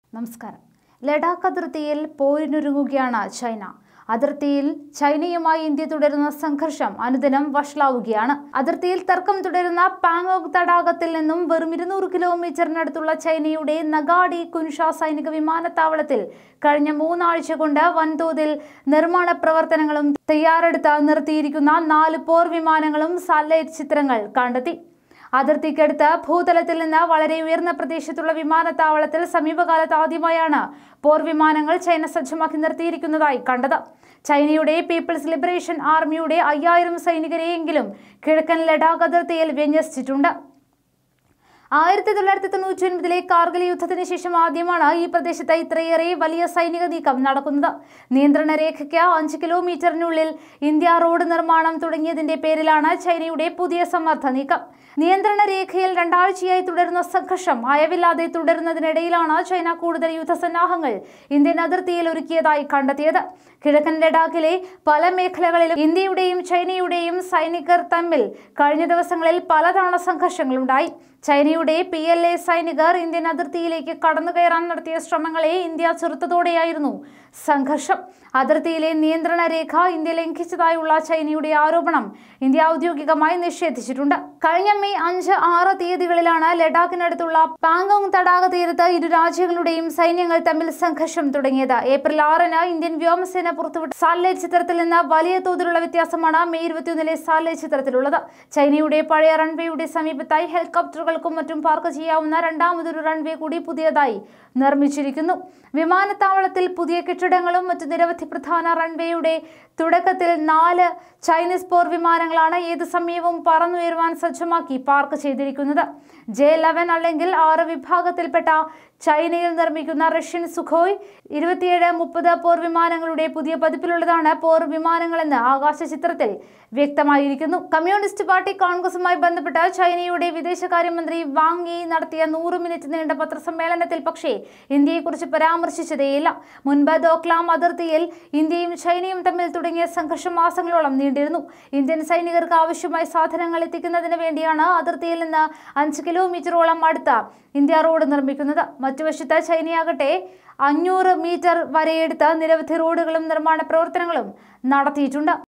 നമസ്കാരം ലഡാക്ക് അതിർത്തിയിൽ പോരിനൊരുങ്ങുകയാണ് ചൈന അതിർത്തിയിൽ ചൈനയുമായി ഇന്ത്യ തുടരുന്ന സംഘർഷം അനുദിനം വഷളാവുകയാണ് അതിർത്തിയിൽ തർക്കം തുടരുന്ന പാങ്ങോങ് തടാകത്തിൽ നിന്നും വെറും ഇരുന്നൂറ് കിലോമീറ്ററിനടുത്തുള്ള ചൈനയുടെ നഗാഡി കുൻഷ സൈനിക വിമാനത്താവളത്തിൽ കഴിഞ്ഞ മൂന്നാഴ്ച കൊണ്ട് വൻതോതിൽ നിർമ്മാണ പ്രവർത്തനങ്ങളും തയ്യാറെടുത്ത് നിർത്തിയിരിക്കുന്ന നാല് പോർ വിമാനങ്ങളും സാറ്റലൈറ്റ് ചിത്രങ്ങൾ കണ്ടെത്തി അതിർത്തിക്കടുത്ത് ഭൂതലത്തിൽ നിന്ന് വളരെ ഉയർന്ന പ്രദേശത്തുള്ള വിമാനത്താവളത്തിൽ സമീപകാലത്ത് ആദ്യമായാണ് പോർ വിമാനങ്ങൾ ചൈന സജ്ജമാക്കി നിർത്തിയിരിക്കുന്നതായി കണ്ടത് ചൈനയുടെ പീപ്പിൾസ് ലിബറേഷൻ ആർമിയുടെ അയ്യായിരം സൈനികരെയെങ്കിലും കിഴക്കൻ ലഡാക്ക് അതിർത്തിയിൽ വിന്യസിച്ചിട്ടുണ്ട് ആയിരത്തി തൊള്ളായിരത്തി തൊണ്ണൂറ്റി ഒൻപതിലെ കാർഗിൽ യുദ്ധത്തിന് ശേഷം ആദ്യമാണ് ഈ പ്രദേശത്ത് ഇത്രയേറെ വലിയ സൈനിക നീക്കം നടക്കുന്നത് നിയന്ത്രണ രേഖയ്ക്ക് അഞ്ച് കിലോമീറ്ററിനുള്ളിൽ ഇന്ത്യ റോഡ് നിർമ്മാണം തുടങ്ങിയതിന്റെ പേരിലാണ് ചൈനയുടെ പുതിയ സമ്മർദ്ദ നീക്കം നിയന്ത്രണ രേഖയിൽ രണ്ടാഴ്ചയായി തുടരുന്ന സംഘർഷം അയവില്ലാതെ തുടരുന്നതിനിടയിലാണ് ചൈന കൂടുതൽ യുദ്ധസന്നാഹങ്ങൾ ഇന്ത്യൻ അതിർത്തിയിൽ ഒരുക്കിയതായി കണ്ടെത്തിയത് കിഴക്കൻ ലഡാക്കിലെ പല മേഖലകളിലും ഇന്ത്യയുടെയും ചൈനയുടെയും സൈനികർ തമ്മിൽ കഴിഞ്ഞ ദിവസങ്ങളിൽ പലതവണ സംഘർഷങ്ങളുണ്ടായി ചൈനയുടെ പി എൽ എ സൈനികർ ഇന്ത്യൻ അതിർത്തിയിലേക്ക് കടന്നു കയറാൻ നടത്തിയ ശ്രമങ്ങളെ ഇന്ത്യ ചെറുത്തതോടെയായിരുന്നു സംഘർഷം അതിർത്തിയിലെ നിയന്ത്രണ രേഖ ഇന്ത്യ ലംഘിച്ചതായുള്ള ചൈനയുടെ ആരോപണം ഇന്ത്യ ഔദ്യോഗികമായി നിഷേധിച്ചിട്ടുണ്ട് കഴിഞ്ഞ മെയ് അഞ്ച് ആറ് തീയതികളിലാണ് ലഡാക്കിനടുത്തുള്ള പാങ്കോങ് തടാക തീരത്ത് ഇരു രാജ്യങ്ങളുടെയും സൈന്യങ്ങൾ തമ്മിൽ സംഘർഷം തുടങ്ങിയത് ഏപ്രിൽ ആറിന് ഇന്ത്യൻ വ്യോമസേന പുറത്തുവിട്ട സാറ്റലൈറ്റ് ചിത്രത്തിൽ നിന്ന് വലിയ തോതിലുള്ള വ്യത്യാസമാണ് മെയ് ഇരുപത്തിയൊന്നിലെ സാറ്റലൈറ്റ് ചിത്രത്തിലുള്ളത് ചൈനയുടെ പഴയ റൺവേയുടെ സമീപത്തായി ഹെലികോപ്റ്ററുകൾക്കും മറ്റും പാർക്ക് ചെയ്യാവുന്ന രണ്ടാമതൊരു റൺവേ കൂടി പുതിയതായി നിർമ്മിച്ചിരിക്കുന്നു വിമാനത്താവളത്തിൽ പുതിയ കെട്ടിടങ്ങളും മറ്റു നിരവധി പ്രധാന റൺവേയുടെ തുടക്കത്തിൽ നാല് ചൈനീസ് പോർ വിമാനങ്ങളാണ് ഏത് സമയവും പറന്നുയരുവാൻ സജ്ജമാക്കി പാർക്ക് ചെയ്തിരിക്കുന്നത് ജെ ലെവൻ അല്ലെങ്കിൽ ആറ് വിഭാഗത്തിൽപ്പെട്ട ചൈനയിൽ നിർമ്മിക്കുന്ന റഷ്യൻ സുഖോയ് ഇരുപത്തിയേഴ് മുപ്പത് പോർ വിമാനങ്ങളുടെ പുതിയ പതിപ്പിലുള്ളതാണ് പോർ വിമാനങ്ങളെന്ന് ആകാശ ചിത്രത്തിൽ വ്യക്തമായിരിക്കുന്നു കമ്മ്യൂണിസ്റ്റ് പാർട്ടി കോൺഗ്രസുമായി ബന്ധപ്പെട്ട് ചൈനയുടെ വിദേശകാര്യമന്ത്രി വാങ് യി നടത്തിയ നൂറ് മിനിറ്റ് നീണ്ട പത്രസമ്മേളനത്തിൽ പക്ഷേ ഇന്ത്യയെക്കുറിച്ച് പരാമർശിച്ചതേയില്ല മുൻപ് ദോക്ലാം അതിർത്തിയിൽ ഇന്ത്യയും ചൈനയും തമ്മിൽ തുടങ്ങിയ സംഘർഷം മാസങ്ങളോളം നീണ്ടിരുന്നു ഇന്ത്യൻ സൈനികർക്ക് ആവശ്യമായ സാധനങ്ങൾ എത്തിക്കുന്നതിന് വേണ്ടിയാണ് അതിർത്തിയിൽ നിന്ന് അഞ്ച് കിലോമീറ്ററോളം അടുത്ത ഇന്ത്യ റോഡ് നിർമ്മിക്കുന്നത് മറ്റുവശത്ത് ചൈനയാകട്ടെ അഞ്ഞൂറ് മീറ്റർ വരെയെടുത്ത് നിരവധി റോഡുകളും നിർമ്മാണ പ്രവർത്തനങ്ങളും നടത്തിയിട്ടുണ്ട്